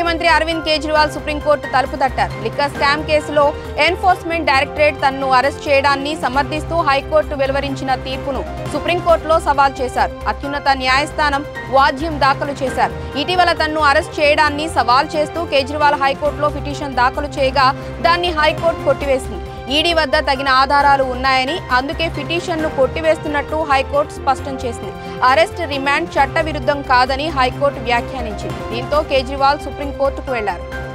ముఖ్యమంత్రి అరవింద్ కేజ్రీవాల్ సుప్రీంకోర్టు తలుపు తట్టారు లిక్కర్ స్కామ్ కేసులో ఎన్ఫోర్స్మెంట్ డైరెక్టరేట్ తనను అరెస్ట్ చేయడాన్ని సమర్థిస్తూ హైకోర్టు వెలువరించిన తీర్పును సుప్రీంకోర్టులో సవాల్ చేశారు అత్యున్నత న్యాయస్థానం వాద్యం దాఖలు చేశారు ఇటీవల తనను అరెస్ట్ చేయడాన్ని సవాల్ చేస్తూ కేజ్రీవాల్ హైకోర్టులో పిటిషన్ దాఖలు చేయగా దాన్ని హైకోర్టు కొట్టివేసింది ఈడీ వద్ద తగిన ఆధారాలు ఉన్నాయని అందుకే పిటిషన్ను కొట్టివేస్తున్నట్టు హైకోర్టు స్పష్టం చేసింది అరెస్ట్ రిమాండ్ చట్టవిరుద్ధం కాదని హైకోర్టు వ్యాఖ్యానించింది దీంతో కేజ్రీవాల్ సుప్రీంకోర్టుకు వెళ్లారు